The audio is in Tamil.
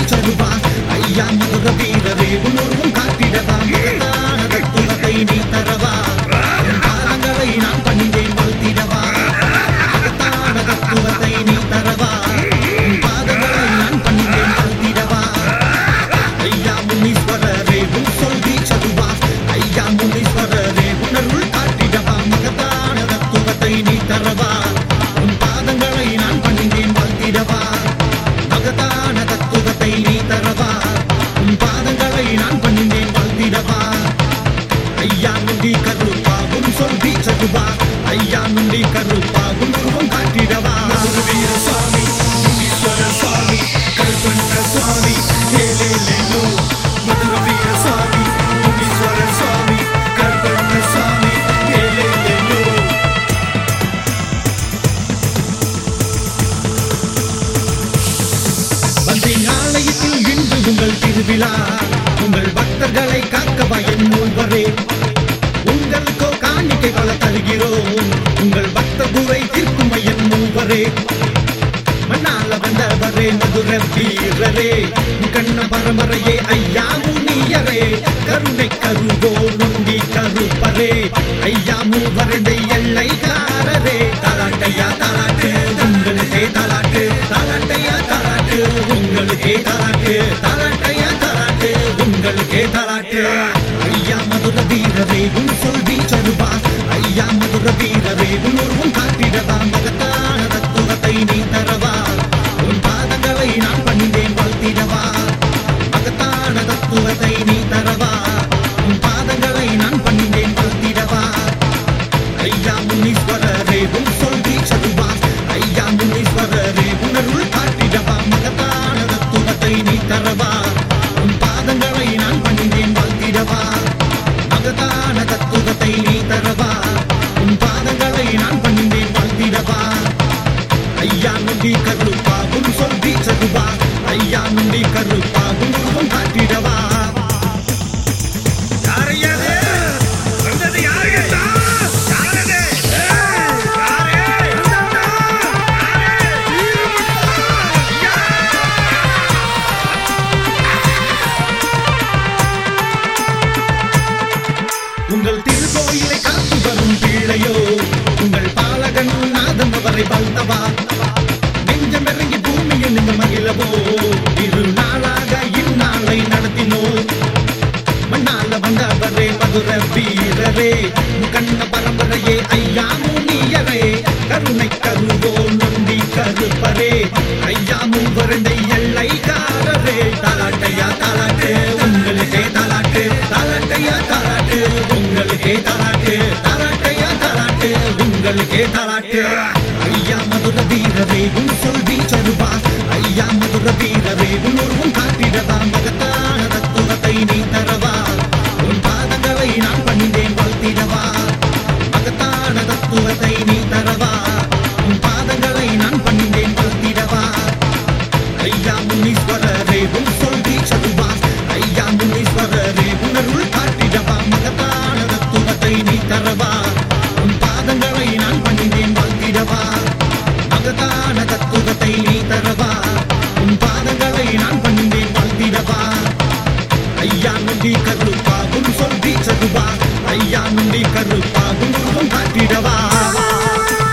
சருவா ஐயா மதுர வீரரே உணர்வும் காட்டிடவா மகத்தான தத்துவத்தை நீ தரவா உன் பாதங்களை நான் பணிந்தேன் வாழ்த்திடவா மகத்தான தத்துவத்தை நீ தரவா உன் பாதங்களை நான் பணிந்தேன் வாழ்த்திடவா ஐயா முனீஸ்வரரே உன் சொல்வி சதுவா ஐயா முனீஸ்வரரே உணர்வுள் காட்டிடவா மகத்தான தத்துவத்தை நீ தரவா உன் பாதங்களை நான் பணிந்தேன் வாழ்த்திடவா மகத்தான தத்துவத்தை நீ தரவா உன் பாதங்களை நான் பணிந்தேன் வாழ்த்திடவா ஐயா நுண்டி கருப்பா உன் சொல்வி சதுவா ஐயா நுண்டி கருப்பா உன் உருவம் காட்டிடவா வீர சுவாமி முனீஸ்வர சுவாமி கருப்பண்ண சுவாமி ஏலேலேலோ மதுர வீர சுவாமி முனீஸ்வர சுவாமி கருப்பண்ண சுவாமி ஏலேலேலோ வந்தேன் ஆலயத்தில் இன்று உங்கள் திருவிழா உங்கள் பக்தர்களை காக்கவா என் மூவரே உங்களுக்கோ காணிக்கை பல தருகிறோம் உங்கள் பக்த குறை தீர்க்கும் என் மூவரே மண்ணால வந்தவரே மதுர வீரரே கண்ண பரம்பரையே ஐயா முனியரே கருணை கருவோ நுண்டி கருப்பரே ஐயா மூவரடை எல்லைக்காரரே தாலாட்டையா தாலாட்டு உங்களுக்கே தாலாட்டு தாலாட்டையா தாலாட்டு உங்களுக்கே தாலாட்டு தாலாட்டையா தாலாட்டு உங்களுக்கே தாலாட்டு ஐயா மதுர வீரரே உன் சொல்வி சருவா ஐயா மதுர வீரரே உன் உருவம் காட்டிடவா மகத்தான தத்துவத்தை நீ தரவா உன் பாதங்களை நான் பணிந்தேன் வாழ்த்திடவா மகத்தான தத்துவத்தை நீ தரவா உன் பாதங்களை நான் பணிந்தேன் வாழ்த்திடவா ஐயா முனீஸ்வரரே உன் சொல்வி சருவா ஐயா முனீஸ்வரரே உணர்வுள் காட்டிடவா மகத்தான தத்துவத்தை நீ தரவா உன் பாதங்களை நான் பணிந்தேன் வாழ்த்திடவா மகத்தான தத்துவத்தை நீ தரவா உன் பாதங்களை நான் பணிந்தேன் வாழ்த்திடவா ஐயா நுண்டி கருப்பா உன் சொல்வி சருவா ஐயா நுண்டி கருப்பா உன் உருவம் காட்டிடவா யாரையா அது? வந்தது யாரு கேட்டா? யார் அது? ஏய், யாரு? வந்தவனா? யாரு? ஐயா! உங்கள் திருக்கோயிலை காத்து வரும் பிள்ளையோ உங்கள் பாலகன் நாதம் அவரை வாழ்த்தவா நெஞ்சம் இறங்கி பூமியில் நின்று மகிழவோ இரு நாளாக இந்நாளை நடத்தினோ மண்ணால வந்தவரே மதுர வீரரே கண்ண பரம்பரையே ஐயா முனியரே கருணை கருவோ நொண்டி கருப்பரே ஐயா மூவரண்டை எல்லைக்காரரே தாலாட்டையா தாலாட்டு உங்களுக்கே தாலாட்டு தாலாட்டையா தாலாட்டு உங்களுக்கே தாலாட்டு தாலாட்டையா தாலாட்டு உங்களுக்கே தாலாட்டு ஐயா மதுர வீரரே உன் சொல்வி சருவா ஐயா மதுர வீரரே உன் உருவம் காட்டிடவா மகத்தான தத்துவத்தை நீ தரவா உன் பாதங்களை நான் பணிந்தேன் வாழ்த்திடவா மகத்தான தத்துவத்தை நீ தரவா உன் பாதங்களை நான் பணிந்தேன் வாழ்த்திடவா ஐயா முனீஸ்வரரே உன் சொல்வி சருவா ஐயா முனீஸ்வரரே உணர்வுள் காட்டிடவா மகத்தான தத்துவத்தை நீ தரவா உன் பாதங்களை நான் பணிந்தேன் வாழ்த்திடவா மகத்தான தத்துவத்தை நீ தரவா உன் பாதங்களை நான் பணிந்தேன் வாழ்த்திடவா ஐயா நுண்டி கருப்பா உன் சொல்வி சருவா ஐயா நுண்டி கருப்பா உன் உருவம் காட்டிடவா